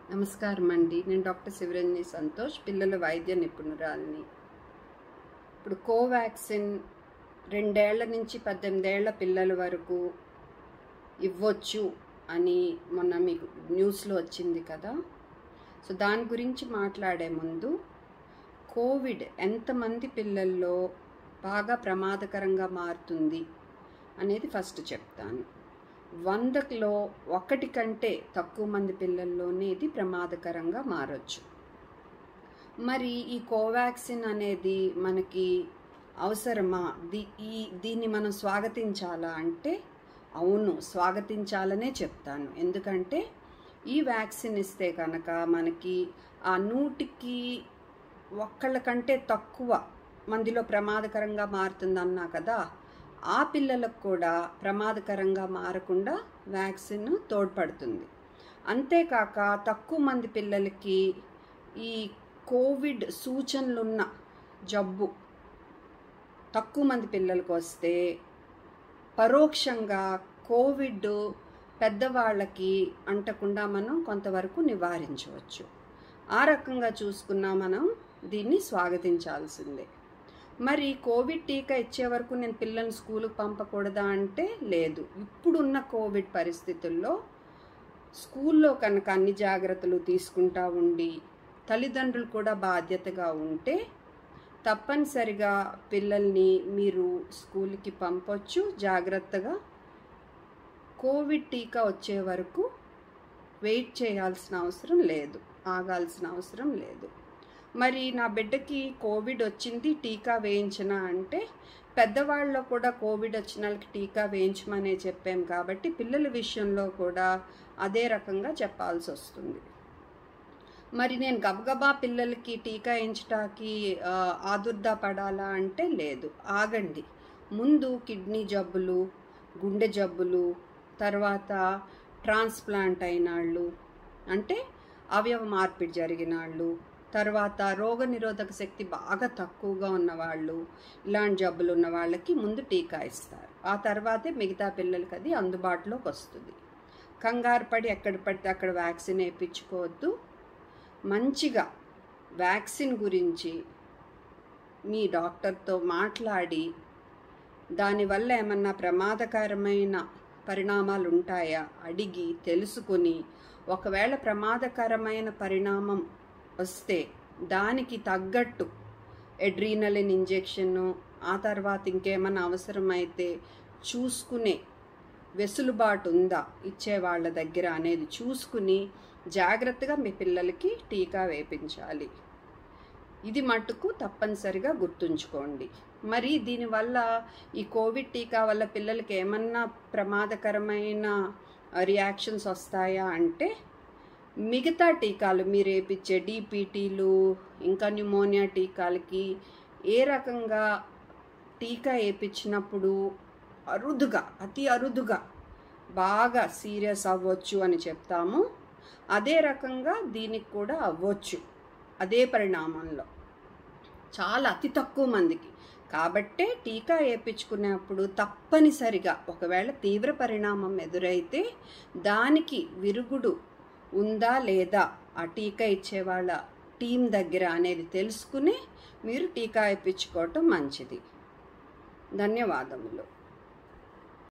నమస్కారం అండి నేను డాక్టర్ శివరంజని సంతోష్ పిల్లల వైద్య నిపుణురాలిని ఇప్పుడు కోవాక్సిన్ రెండేళ్ల నుంచి పద్దెనిమిదేళ్ల పిల్లల వరకు ఇవ్వచ్చు అని మొన్న మీకు న్యూస్లో వచ్చింది కదా సో దాని గురించి మాట్లాడే ముందు కోవిడ్ ఎంతమంది పిల్లల్లో బాగా ప్రమాదకరంగా మారుతుంది అనేది ఫస్ట్ చెప్తాను వందలో ఒకటి కంటే తక్కువ మంది పిల్లల్లోనే ఇది ప్రమాదకరంగా మారచ్చు మరి ఈ కోవాక్సిన్ అనేది మనకి అవసరమా దీ ఈ దీన్ని మనం స్వాగతించాలా అంటే అవును స్వాగతించాలనే చెప్తాను ఎందుకంటే ఈ వ్యాక్సిన్ ఇస్తే కనుక మనకి ఆ నూటికి ఒక్కళ్ళ కంటే తక్కువ మందిలో ప్రమాదకరంగా మారుతుందన్నా కదా ఆ పిల్లలకు కూడా ప్రమాదకరంగా మారకుండా వ్యాక్సిన్ తోడ్పడుతుంది అంతేకాక తక్కువ మంది పిల్లలకి ఈ కోవిడ్ సూచనలున్న జబ్బు తక్కువ మంది పిల్లలకు వస్తే పరోక్షంగా కోవిడ్ పెద్దవాళ్ళకి అంటకుండా మనం కొంతవరకు నివారించవచ్చు ఆ రకంగా చూసుకున్నా మనం దీన్ని స్వాగతించాల్సిందే మరి కోవిడ్ టీకా ఇచ్చే వరకు నేను పిల్లల్ని స్కూల్కి పంపకూడదా అంటే లేదు ఇప్పుడున్న కోవిడ్ పరిస్థితుల్లో స్కూల్లో కనుక అన్ని జాగ్రత్తలు తీసుకుంటా ఉండి తల్లిదండ్రులు కూడా బాధ్యతగా ఉంటే తప్పనిసరిగా పిల్లల్ని మీరు స్కూల్కి పంపొచ్చు జాగ్రత్తగా కోవిడ్ టీకా వచ్చే వరకు వెయిట్ చేయాల్సిన అవసరం లేదు ఆగాల్సిన అవసరం లేదు మరి నా బిడ్డకి కోవిడ్ వచ్చింది టీకా వేయించిన అంటే పెద్దవాళ్ళలో కూడా కోవిడ్ వచ్చిన వాళ్ళకి టీకా వేయించమనే చెప్పాం కాబట్టి పిల్లల విషయంలో కూడా అదే రకంగా చెప్పాల్సి వస్తుంది మరి నేను గబగబా పిల్లలకి టీకా వేయించటానికి ఆదుర్దా పడాలా అంటే లేదు ఆగండి ముందు కిడ్నీ జబ్బులు గుండె జబ్బులు తర్వాత ట్రాన్స్ప్లాంట్ అయిన వాళ్ళు అంటే అవయవ మార్పిడి జరిగిన వాళ్ళు తర్వాత రోగనిరోధక శక్తి బాగా తక్కువగా ఉన్నవాళ్ళు ఇలాంటి జబ్బులు ఉన్న వాళ్ళకి ముందు టీకా ఇస్తారు ఆ తర్వాతే మిగతా పిల్లలకి అది అందుబాటులోకి వస్తుంది కంగారు పడి ఎక్కడ పడితే అక్కడ వ్యాక్సిన్ వేయించుకోవద్దు మంచిగా వ్యాక్సిన్ గురించి మీ డాక్టర్తో మాట్లాడి దానివల్ల ఏమన్నా ప్రమాదకరమైన పరిణామాలు ఉంటాయా అడిగి తెలుసుకుని ఒకవేళ ప్రమాదకరమైన పరిణామం వస్తే దానికి తగ్గట్టు ఎడ్రీనలిన్ ఇంజెక్షన్ ఆ తర్వాత ఇంకేమైనా అవసరమైతే చూసుకునే వెసులుబాటు ఉందా ఇచ్చే వాళ్ళ దగ్గర అనేది చూసుకుని జాగ్రత్తగా మీ పిల్లలకి టీకా వేపించాలి ఇది మట్టుకు తప్పనిసరిగా గుర్తుంచుకోండి మరి దీనివల్ల ఈ కోవిడ్ టీకా వల్ల పిల్లలకి ఏమన్నా ప్రమాదకరమైన రియాక్షన్స్ వస్తాయా అంటే మిగతా టీకాలు మీరు వేపించే డిపిటీలు ఇంకా న్యూమోనియా టీకాలకి ఏ రకంగా టీకా వేయించినప్పుడు అరుదుగా అతి అరుదుగా బాగా సీరియస్ అవ్వచ్చు అని చెప్తాము అదే రకంగా దీనికి కూడా అవ్వచ్చు అదే పరిణామంలో చాలా అతి తక్కువ మందికి కాబట్టే టీకా వేయించుకునేప్పుడు తప్పనిసరిగా ఒకవేళ తీవ్ర పరిణామం ఎదురైతే దానికి విరుగుడు ఉందా లేదా ఆ టీకా ఇచ్చే వాళ్ళ టీం దగ్గర అనేది తెలుసుకుని మీరు టీకా వేయించుకోవటం మంచిది ధన్యవాదములు